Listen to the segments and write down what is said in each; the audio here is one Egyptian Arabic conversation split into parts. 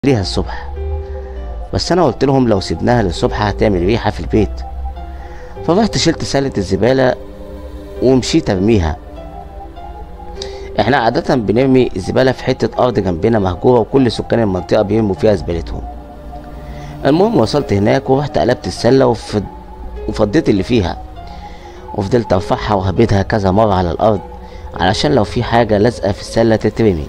ليها الصبح بس انا قلت لهم لو سيبناها للصبح هتعمل ريحه في البيت فرحت شلت سلة الزبالة ومشيت ارميها احنا عادة بنرمي الزبالة في حتة ارض جنبنا مهجورة وكل سكان المنطقة بيرموا فيها زبالتهم المهم وصلت هناك ورحت قلبت السلة وفض... وفضيت اللي فيها وفضلت ارفعها وهبدها كذا مرة على الارض علشان لو في حاجة لازقة في السلة تترمي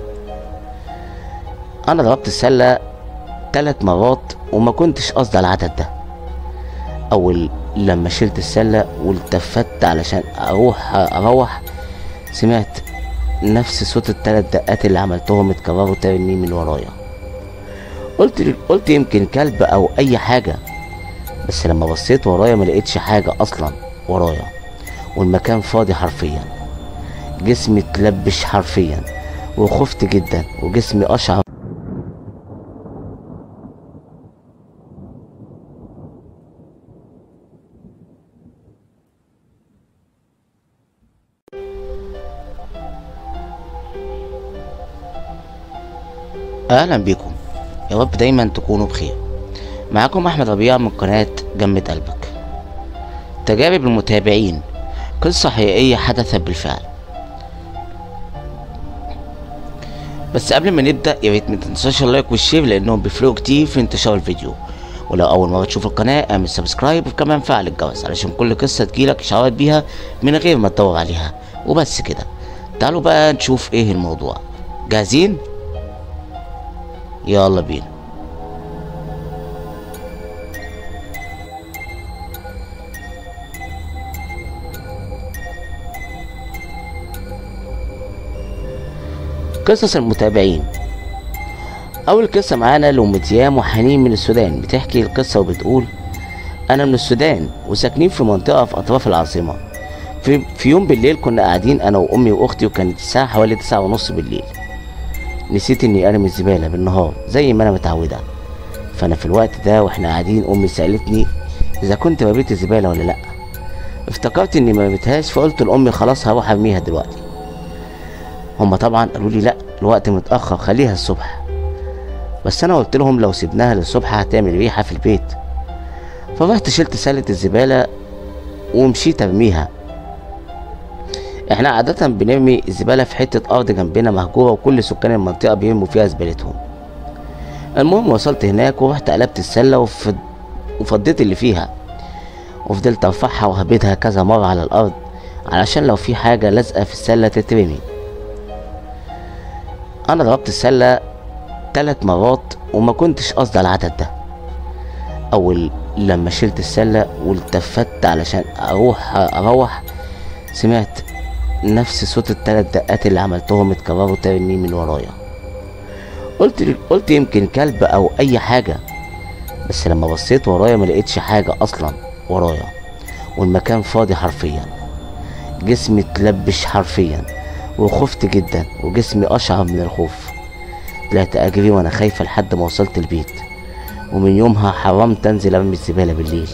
انا ضربت السلة تلات مرات وما كنتش قصدي على العدد ده اول لما شلت السلة والتفت علشان اروح اروح سمعت نفس صوت التلات دقات اللي عملتهم اتكرروا تاني من ورايا قلت قلت يمكن كلب او اي حاجة بس لما بصيت ورايا ما لقيتش حاجة اصلا ورايا والمكان فاضي حرفيا جسمي اتلبش حرفيا وخفت جدا وجسمي اشعر اهلا بيكم يا رب دايما تكونوا بخير معاكم احمد ربيع من قناة جنة قلبك تجارب المتابعين قصة حقيقية حدثت بالفعل بس قبل ما نبدأ يا ريت ما تنساش اللايك والشير لانهم بيفرقوا كتير في انتشار الفيديو ولو اول مرة تشوف القناة اعمل سبسكرايب وكمان فعل الجرس علشان كل قصة تجيلك اشعارات بيها من غير ما تدور عليها وبس كده تعالوا بقى نشوف ايه الموضوع جاهزين؟ يلا بينا قصص المتابعين أول قصة معانا لأم وحنين من السودان بتحكي القصة وبتقول أنا من السودان وساكنين في منطقة في أطراف العاصمة في, في يوم بالليل كنا قاعدين أنا وأمي وأختي وكانت الساعة حوالي تسعة ونص بالليل نسيت اني ارمي الزباله بالنهار زي ما انا متعوده فانا في الوقت ده واحنا قاعدين امي سالتني اذا كنت رميت الزباله ولا لا افتكرت اني ما رميتهاش فقلت لامي خلاص هروح ارميها دلوقتي هما طبعا قالوا لي لا الوقت متاخر خليها الصبح بس انا قلت لهم لو سيبناها للصبح هتعمل ريحه في البيت فرحت شلت سلة الزبالة ومشيت ارميها احنا عادة بنرمي الزبالة في حتة أرض جنبنا مهجورة وكل سكان المنطقة بيرموا فيها زبالتهم المهم وصلت هناك ورحت قلبت السلة وفض... وفضيت اللي فيها وفضلت ارفعها وهبدها كذا مرة على الأرض علشان لو في حاجة لازقة في السلة تترمي أنا ضربت السلة تلات مرات وما كنتش قصدي على العدد ده أول لما شلت السلة والتفت علشان أروح أروح سمعت نفس صوت التلات دقات اللي عملتهم اتكرروا تاني من ورايا قلت قلت يمكن كلب او اي حاجة بس لما بصيت ورايا ما لقيتش حاجة اصلا ورايا والمكان فاضي حرفيا جسمي اتلبش حرفيا وخفت جدا وجسمي اشعر من الخوف طلعت اجري وانا خايفة لحد ما وصلت البيت ومن يومها حرمت انزل ارمي الزبالة بالليل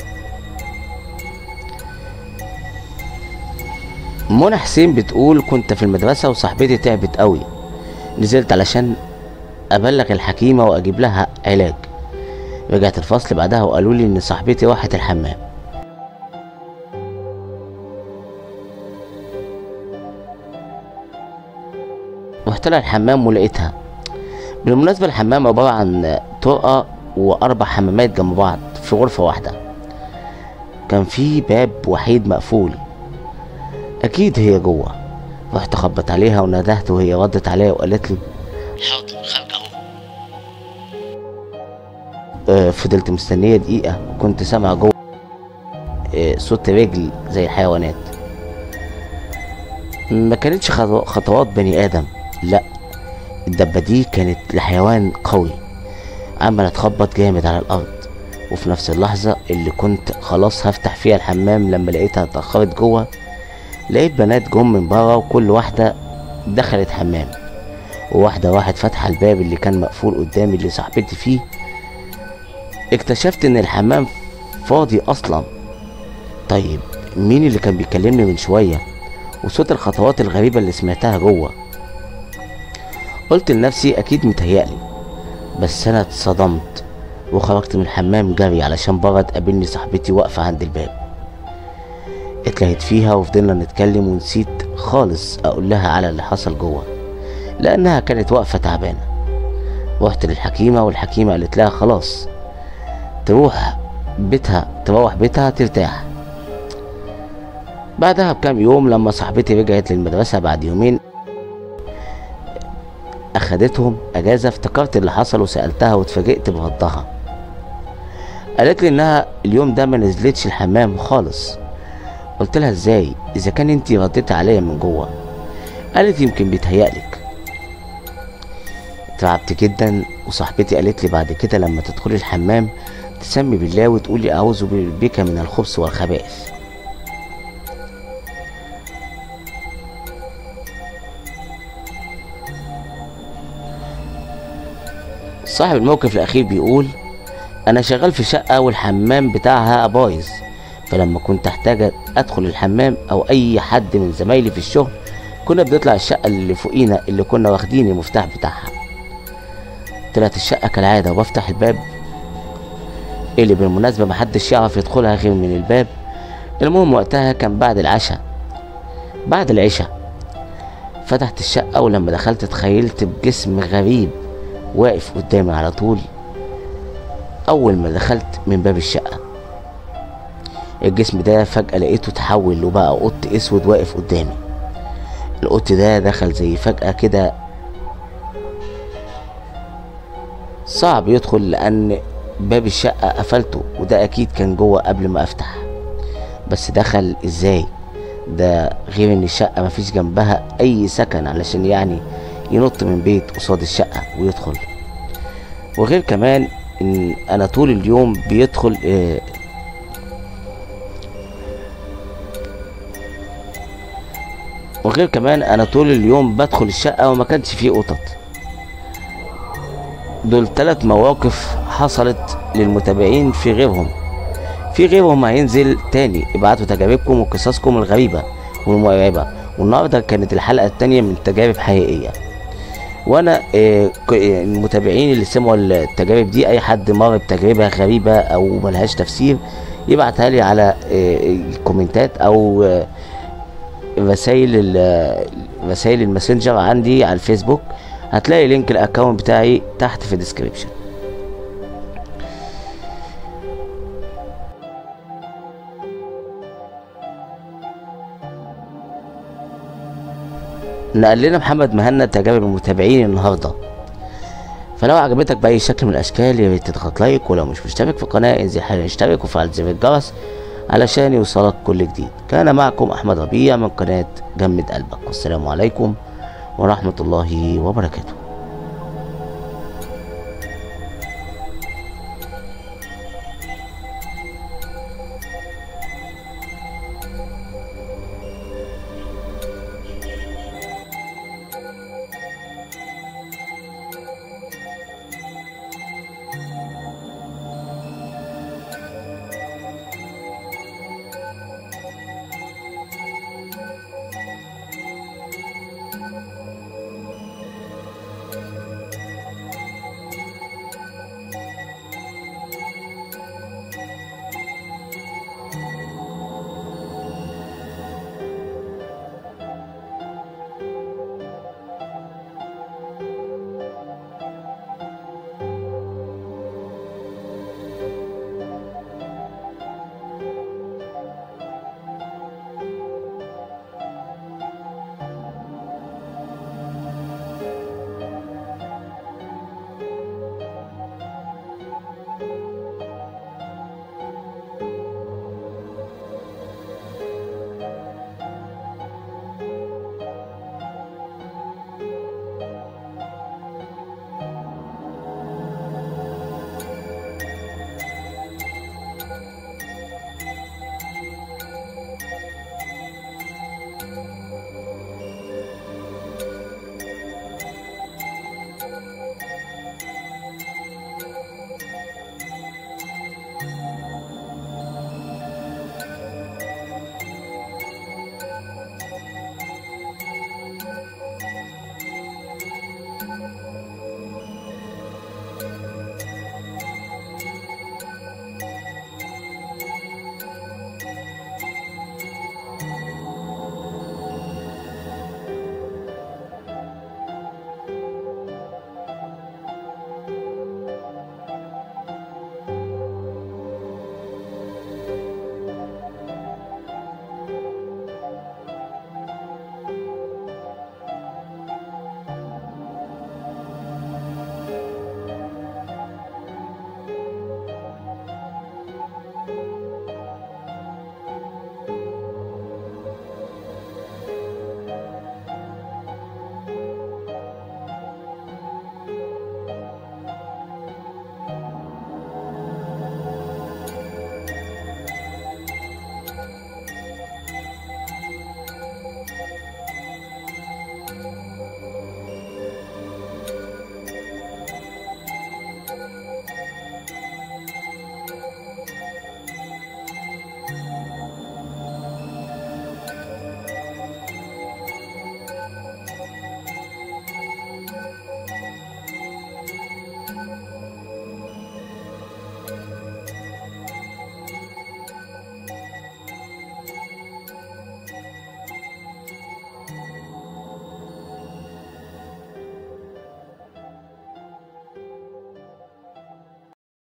منى حسين بتقول كنت في المدرسة وصاحبتي تعبت قوي نزلت علشان أبلغ الحكيمة وأجيب لها علاج رجعت الفصل بعدها وقالوا لي إن صاحبتي راحت الحمام رحت لها الحمام ولقيتها بالمناسبة الحمام عبارة عن طرقة وأربع حمامات جنب بعض في غرفة واحدة كان في باب وحيد مقفول اكيد هي جوه رحت خبط عليها وندهت وهي ردت عليا وقالت لي حاضر خارجه اهو آه فضلت مستنيه دقيقه وكنت سامع جوه آه صوت رجل زي الحيوانات ما كانتش خطوات بني ادم لا الدبه دي كانت لحيوان قوي عمال تخبط جامد على الارض وفي نفس اللحظة اللي كنت خلاص هفتح فيها الحمام لما لقيتها اتأخرت جوه لقيت بنات جم من بره وكل واحدة دخلت حمام وواحدة راحت فاتحة الباب اللي كان مقفول قدامي اللي صاحبتي فيه اكتشفت ان الحمام فاضي اصلا طيب مين اللي كان بيكلمني من شوية وصوت الخطوات الغريبة اللي سمعتها جوه قلت لنفسي اكيد متهيألي بس انا اتصدمت وخرجت من الحمام جري علشان بره تقابلني صاحبتي واقفة عند الباب اتلهيت فيها وفضلنا نتكلم ونسيت خالص اقول لها على اللي حصل جوه لانها كانت واقفة تعبانة رحت للحكيمة والحكيمة قالت لها خلاص تروح بيتها تروح بيتها ترتاح بعدها بكام يوم لما صاحبتي رجعت للمدرسة بعد يومين أخدتهم أجازة افتكرت اللي حصل وسألتها واتفاجئت بردها قالت لي إنها اليوم ده ما نزلتش الحمام خالص قلت لها إزاي إذا كان أنتي رديتي عليا من جوه قالت يمكن بيتهيألك اترعبت جدا وصاحبتي قالت لي بعد كده لما تدخلي الحمام تسمي بالله وتقولي أعوذ بك من الخبث والخبائث صاحب الموقف الأخير بيقول أنا شغال في شقة والحمام بتاعها بايظ فلما كنت أحتاج أدخل الحمام أو أي حد من زمايلي في الشغل كنا بنطلع الشقة اللي فوقينا اللي كنا واخدين المفتاح بتاعها طلعت الشقة كالعادة وبفتح الباب اللي بالمناسبة محدش يعرف يدخلها غير من الباب المهم وقتها كان بعد العشاء بعد العشاء فتحت الشقة ولما دخلت تخيلت بجسم غريب واقف قدامي على طول أول ما دخلت من باب الشقة الجسم ده فجأة لقيته اتحول وبقى قط أسود واقف قدامي القط ده دخل زي فجأة كده صعب يدخل لأن باب الشقة قفلته وده أكيد كان جوه قبل ما أفتح بس دخل إزاي ده غير إن الشقة مفيش جنبها أي سكن علشان يعني ينط من بيت قصاد الشقة ويدخل وغير كمان ان انا طول اليوم بيدخل آه وغير كمان انا طول اليوم بدخل الشقة وما كانش فيه قطط دول ثلاث مواقف حصلت للمتابعين في غيرهم في غيرهم هينزل تاني ابعتوا تجاربكم وقصصكم الغريبة والمرعبة والنهارده كانت الحلقة التانية من تجارب حقيقية وانا آه، ك- آه، المتابعين اللي سمعوا التجارب دي اي حد مر بتجربه غريبه او ملهاش تفسير يبعتها لي على آه، الكومنتات او آه، رسائل ال- رسائل الماسنجر عندي على الفيسبوك هتلاقي لينك الاكونت بتاعي تحت في الديسكريبشن نقل لنا محمد مهنا تجارب المتابعين النهارده فلو عجبتك بأي شكل من الأشكال يا ريت تضغط لايك ولو مش مشترك في القناة انزل حالا اشترك وفعل زر الجرس علشان يوصلك كل جديد كان معكم أحمد ربيع من قناة جمد قلبك والسلام عليكم ورحمة الله وبركاته